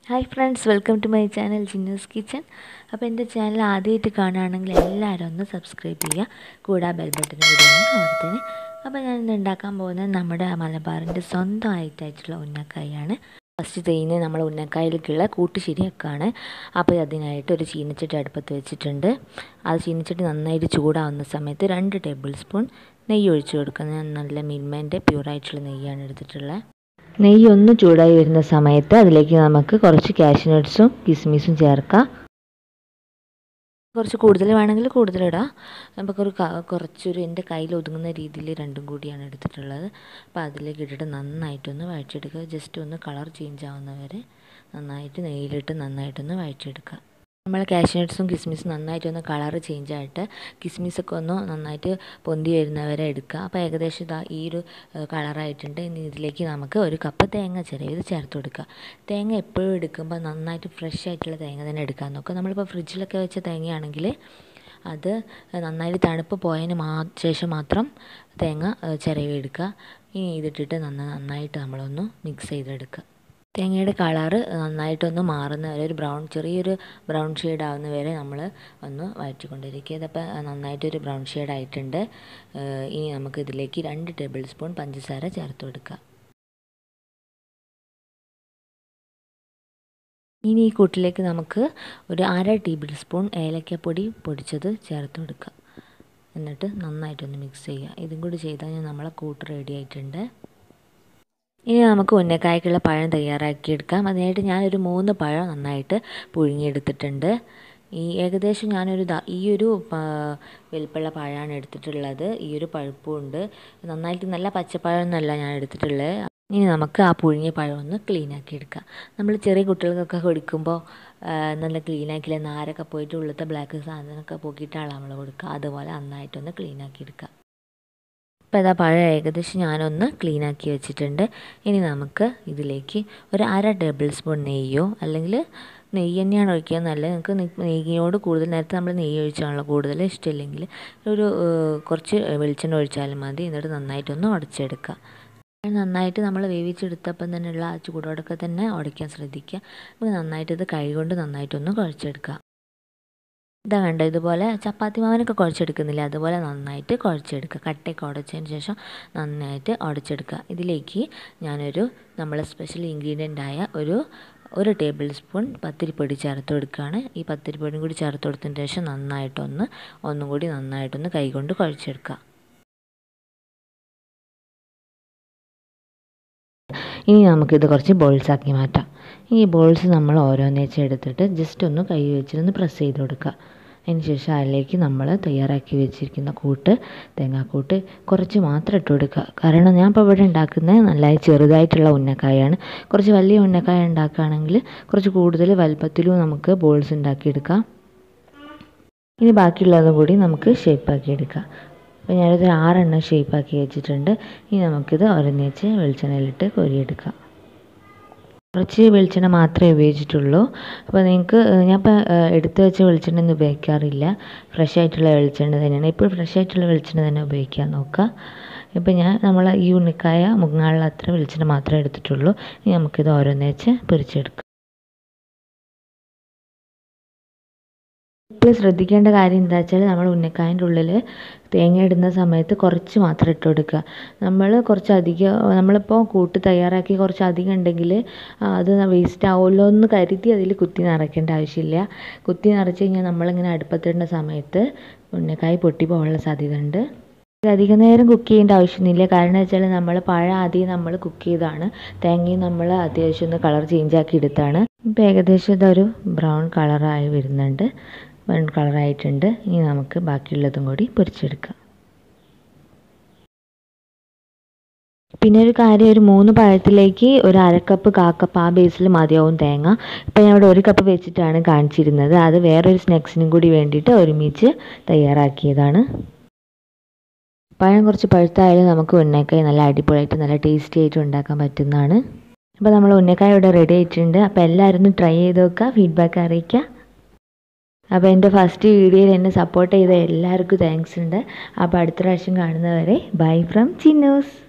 hi friends welcome to my channel Jinnu's kitchen അപ്പോൾ എൻ്റെ channel ആദ്യമായിട്ട് കാണുകയാണെങ്കിൽ എല്ലാവരും ഒന്ന് സബ്സ്ക്രൈബ് ചെയ്യുക കൂടാ ബെൽ ബട്ടൺ കൂടി ഒന്ന് അമർത്തണേ അപ്പോൾ ഞാൻ ഇന്ന് ഉണ്ടാക്കാൻ പോകുന്നത് നമ്മുടെ മലബാറിൻ്റെ സ്വന്തമായിട്ടായിട്ടുള്ള ഉന്നക്കായാണ് ഫസ്റ്റ് ചെയ്യുന്നത് നമ്മൾ ഉന്നക്കായിലേക്കുള്ള കൂട്ട് ശരിയാക്കുകയാണ് അപ്പോൾ അതിനായിട്ട് ഒരു ചീനച്ചട്ടി അടുപ്പത്ത് വെച്ചിട്ടുണ്ട് അത് ചീനച്ചട്ടി നന്നായിട്ട് ചൂടാവുന്ന സമയത്ത് രണ്ട് ടേബിൾ സ്പൂൺ നെയ്യ് ഒഴിച്ചു കൊടുക്കുക ഞാൻ നല്ല മിൽമേൻ്റെ പ്യൂറായിട്ടുള്ള നെയ്യാണ് എടുത്തിട്ടുള്ളത് നെയ്യ് ഒന്ന് ചൂടായി വരുന്ന സമയത്ത് അതിലേക്ക് നമുക്ക് കുറച്ച് കാഷ്യൂ നട്ട്സും കിസ്മിസും ചേർക്കാം കുറച്ച് കൂടുതൽ വേണമെങ്കിൽ കൂടുതലിടാം നമുക്കൊരു കുറച്ചൊരു എൻ്റെ കയ്യിൽ ഒതുങ്ങുന്ന രീതിയിൽ രണ്ടും കൂടിയാണ് എടുത്തിട്ടുള്ളത് അപ്പോൾ അതിലേക്ക് ഇട്ടിട്ട് നന്നായിട്ടൊന്ന് വഴറ്റിയെടുക്കുക ജസ്റ്റ് ഒന്ന് കളർ ചേഞ്ച് ആവുന്നവരെ നന്നായിട്ട് നെയ്യിലിട്ട് നന്നായിട്ടൊന്ന് വഴറ്റിയെടുക്കുക നമ്മൾ കാഷ്നട്ട്സും കിസ്മിസും നന്നായിട്ടൊന്ന് കളർ ചേഞ്ച് ആയിട്ട് കിസ്മിസൊക്കെ ഒന്ന് നന്നായിട്ട് പൊന്തി വരുന്നവരെ എടുക്കുക അപ്പോൾ ഏകദേശം ഇതാ ഈ ഒരു കളറായിട്ടുണ്ട് ഇനി ഇതിലേക്ക് നമുക്ക് ഒരു കപ്പ് തേങ്ങ ചെറിയത് ചേർത്ത് കൊടുക്കുക തേങ്ങ എപ്പോഴും എടുക്കുമ്പോൾ നന്നായിട്ട് ഫ്രഷ് ആയിട്ടുള്ള തേങ്ങ തന്നെ എടുക്കാൻ നോക്കുക നമ്മളിപ്പോൾ ഫ്രിഡ്ജിലൊക്കെ വെച്ച തേങ്ങയാണെങ്കിൽ അത് നന്നായിട്ട് തണുപ്പ് പോയതിന് മാ ശേഷം മാത്രം തേങ്ങ ചിരവി എടുക്കുക ഇനി ഇതിട്ടിട്ട് നന്ന നന്നായിട്ട് നമ്മളൊന്ന് മിക്സ് ചെയ്തെടുക്കുക തേങ്ങയുടെ കളറ് നന്നായിട്ടൊന്ന് മാറുന്ന വരെ ഒരു ബ്രൗൺ ചെറിയൊരു ബ്രൗൺ ഷെയ്ഡ് ആവുന്ന വരെ നമ്മൾ ഒന്ന് വഴറ്റിക്കൊണ്ടിരിക്കുക ഇതിപ്പോൾ നന്നായിട്ടൊരു ബ്രൗൺ ഷെയ്ഡ് ആയിട്ടുണ്ട് ഇനി നമുക്ക് ഇതിലേക്ക് രണ്ട് ടേബിൾ സ്പൂൺ പഞ്ചസാര ചേർത്ത് കൊടുക്കുക ഇനി ഈ കൂട്ടിലേക്ക് നമുക്ക് ഒരു അര ടേബിൾ സ്പൂൺ ഏലക്കപ്പൊടി പൊടിച്ചത് ചേർത്ത് കൊടുക്കുക എന്നിട്ട് നന്നായിട്ടൊന്ന് മിക്സ് ചെയ്യുക ഇതും കൂടി ചെയ്താൽ നമ്മളെ കൂട്ട് റെഡി ആയിട്ടുണ്ട് ഇനി നമുക്ക് ഉന്നക്കായ്ക്കുള്ള പഴം തയ്യാറാക്കിയെടുക്കാം അതിനായിട്ട് ഞാനൊരു മൂന്ന് പഴം നന്നായിട്ട് പുഴുങ്ങിയെടുത്തിട്ടുണ്ട് ഈ ഏകദേശം ഞാനൊരു ഈ ഒരു വലിപ്പമുള്ള പഴമാണ് എടുത്തിട്ടുള്ളത് ഈ ഒരു പഴുപ്പുണ്ട് നന്നായിട്ട് നല്ല പച്ചപ്പഴം എന്നല്ല ഞാൻ എടുത്തിട്ടുള്ളത് ഇനി നമുക്ക് ആ പുഴുങ്ങിയ പഴം ഒന്ന് ക്ലീൻ ആക്കി എടുക്കാം നമ്മൾ ചെറിയ കുട്ടികൾക്കൊക്കെ കൊടുക്കുമ്പോൾ നല്ല ക്ലീൻ ആക്കിയില്ല നാരൊക്കെ പോയിട്ട് ഉള്ളത്തെ ബ്ലാക്ക് സാധനമൊക്കെ പോക്കിയിട്ടാണ് നമ്മൾ കൊടുക്കുക അതുപോലെ നന്നായിട്ടൊന്ന് ക്ലീൻ ആക്കി എടുക്കുക ഇപ്പോൾ ഇതാ പഴം ഏകദേശം ഞാനൊന്ന് ക്ലീൻ ആക്കി വെച്ചിട്ടുണ്ട് ഇനി നമുക്ക് ഇതിലേക്ക് ഒരു അര ടേബിൾ സ്പൂൺ നെയ്യോ അല്ലെങ്കിൽ നെയ്യ് തന്നെയാണ് ഒഴിക്കുക നല്ലത് നിങ്ങൾക്ക് നെയ്യോട് കൂടുതൽ നേരത്തെ നമ്മൾ നെയ്യ് ഒഴിച്ചാണല്ലോ കൂടുതൽ ഇഷ്ടമില്ലെങ്കിൽ ഒരു കുറച്ച് വെളിച്ചെണ്ണ ഒഴിച്ചാലും മതി എന്നിട്ട് നന്നായിട്ടൊന്ന് ഉടച്ചെടുക്കുക നന്നായിട്ട് നമ്മൾ വേവിച്ചെടുത്തപ്പം തന്നെയുള്ള ആ ചൂടോടൊക്കെ തന്നെ ഉടയ്ക്കാൻ ശ്രദ്ധിക്കുക അപ്പോൾ നന്നായിട്ട് ഇത് കൈ കൊണ്ട് നന്നായിട്ടൊന്ന് കുഴച്ചെടുക്കുക ഇതാ കണ്ടോ ഇതുപോലെ ചപ്പാത്തി മാവിനൊക്കെ കുഴച്ചെടുക്കുന്നില്ല അതുപോലെ നന്നായിട്ട് കുഴച്ചെടുക്കുക കട്ടയൊക്കെ ഉടച്ചതിന് ശേഷം നന്നായിട്ട് ഉടച്ചെടുക്കുക ഇതിലേക്ക് ഞാനൊരു നമ്മളെ സ്പെഷ്യൽ ഇൻഗ്രീഡിയൻ്റ് ആയ ഒരു ഒരു ടേബിൾ സ്പൂൺ പത്തിരിപ്പൊടി ചേർത്ത് കൊടുക്കുകയാണ് ഈ പത്തിരിപ്പൊടിയും കൂടി ചേർത്ത് കൊടുത്തതിന് ശേഷം നന്നായിട്ടൊന്ന് ഒന്നും കൂടി നന്നായിട്ടൊന്ന് കൈകൊണ്ട് കുഴച്ചെടുക്കുക ഇനി നമുക്കിത് കുറച്ച് ബോൾസ് ആക്കി മാറ്റാം ഈ ബോൾസ് നമ്മൾ ഓരോന്നേച്ച് എടുത്തിട്ട് ജസ്റ്റ് ഒന്ന് കൈ വെച്ചിട്ടൊന്ന് പ്രസ് ചെയ്ത് കൊടുക്കുക അതിന് ശേഷം അതിലേക്ക് നമ്മൾ തയ്യാറാക്കി വെച്ചിരിക്കുന്ന കൂട്ട് തേങ്ങാക്കൂട്ട് കുറച്ച് മാത്രം ഇട്ട് കൊടുക്കുക കാരണം ഞാൻ ഇപ്പോൾ ഇവിടെ ഉണ്ടാക്കുന്നത് നല്ല ചെറുതായിട്ടുള്ള ഉന്നക്കായാണ് കുറച്ച് വലിയ ഉന്നക്കായ ഉണ്ടാക്കുകയാണെങ്കിൽ കുറച്ച് കൂടുതൽ വലുപ്പത്തിലും നമുക്ക് ബോൾസ് ഉണ്ടാക്കിയെടുക്കാം ഇനി ബാക്കിയുള്ളതും കൂടി നമുക്ക് ഷേപ്പാക്കി എടുക്കാം അപ്പോൾ ഞാനിത് ആറെണ്ണം ഷേപ്പാക്കി വെച്ചിട്ടുണ്ട് ഇനി നമുക്കിത് ഓരോന്നേച്ച് വെളിച്ചെണ്ണയിലിട്ട് കോരിയെടുക്കാം കുറച്ച് വെളിച്ചെണ്ണ മാത്രമേ ഉപയോഗിച്ചിട്ടുള്ളൂ അപ്പോൾ നിങ്ങൾക്ക് ഞാൻ ഇപ്പോൾ എടുത്തു വെച്ച വെളിച്ചെണ്ണ ഒന്നും ഉപയോഗിക്കാറില്ല ഫ്രഷ് ആയിട്ടുള്ള വെളിച്ചെണ്ണ തന്നെയാണ് ഇപ്പോൾ ഫ്രഷ് ആയിട്ടുള്ള വെളിച്ചെണ്ണ തന്നെ ഉപയോഗിക്കാൻ നോക്കുക ഇപ്പോൾ ഞാൻ നമ്മൾ ഈ ഉണ്ണിക്കായ മുങ്ങാനുള്ള അത്ര വെളിച്ചെണ്ണ മാത്രമേ എടുത്തിട്ടുള്ളൂ ഇനി നമുക്കിത് ഓരോന്നേച്ച് പൊരിച്ചെടുക്കാം ഇപ്പോൾ ശ്രദ്ധിക്കേണ്ട കാര്യം എന്താ വെച്ചാൽ നമ്മൾ ഉന്നക്കായൻ്റെ ഉള്ളിൽ തേങ്ങ ഇടുന്ന സമയത്ത് കുറച്ച് മാത്രം ഇട്ട് കൊടുക്കുക നമ്മൾ കുറച്ച് അധികം നമ്മളിപ്പോൾ കൂട്ട് തയ്യാറാക്കി കുറച്ച് അധികം ഉണ്ടെങ്കിൽ അത് വേസ്റ്റ് ആവുമല്ലോ എന്ന് കരുതി അതിൽ കുത്തി നിറയ്ക്കേണ്ട ആവശ്യമില്ല കുത്തി നിറച്ച് കഴിഞ്ഞാൽ നമ്മളിങ്ങനെ അടുപ്പത്തിടുന്ന സമയത്ത് ഉന്നക്കായ പൊട്ടി പോകാനുള്ള സാധ്യത ഉണ്ട് അധികം നേരം കുക്ക് ചെയ്യേണ്ട ആവശ്യമൊന്നുമില്ല കാരണം വെച്ചാൽ നമ്മൾ പഴം ആദ്യം നമ്മൾ കുക്ക് ചെയ്താണ് തേങ്ങയും നമ്മൾ അത്യാവശ്യം ഒന്ന് കളർ ചേഞ്ച് ആക്കി എടുത്താണ് ഇപ്പോൾ ഏകദേശം ഇതൊരു ബ്രൗൺ കളറായി വരുന്നുണ്ട് ബ്രൗൺ കളറായിട്ടുണ്ട് ഇനി നമുക്ക് ബാക്കിയുള്ളതും കൂടി പൊരിച്ചെടുക്കാം പിന്നെ ഒരു കാര്യം ഒരു മൂന്ന് പഴത്തിലേക്ക് ഒരു അരക്കപ്പ് കാക്കപ്പ് ആ ബേസിൽ മതിയാവും തേങ്ങ ഇപ്പം ഞാൻ ഇവിടെ ഒരു കപ്പ് വെച്ചിട്ടാണ് കാണിച്ചിരുന്നത് അത് വേറൊരു സ്നാക്സിനും കൂടി വേണ്ടിയിട്ട് ഒരുമിച്ച് തയ്യാറാക്കിയതാണ് പഴം കുറച്ച് പഴുത്തായാലും നമുക്ക് ഉന്നക്കായ നല്ല അടിപൊളിയായിട്ട് നല്ല ടേസ്റ്റി ആയിട്ട് ഉണ്ടാക്കാൻ പറ്റുന്നതാണ് അപ്പോൾ നമ്മൾ ഉന്നക്കായ ഇവിടെ റെഡി ആയിട്ടുണ്ട് അപ്പോൾ എല്ലാവരും ഒന്ന് ട്രൈ ചെയ്ത് നോക്കുക ഫീഡ്ബാക്ക് അറിയിക്കുക അപ്പോൾ എൻ്റെ ഫസ്റ്റ് വീഡിയോയിൽ എന്നെ സപ്പോർട്ട് ചെയ്ത എല്ലാവർക്കും താങ്ക്സ് ഉണ്ട് അപ്പോൾ അടുത്ത പ്രാവശ്യം കാണുന്നവരെ ബൈ ഫ്രം ചിന്നൂസ്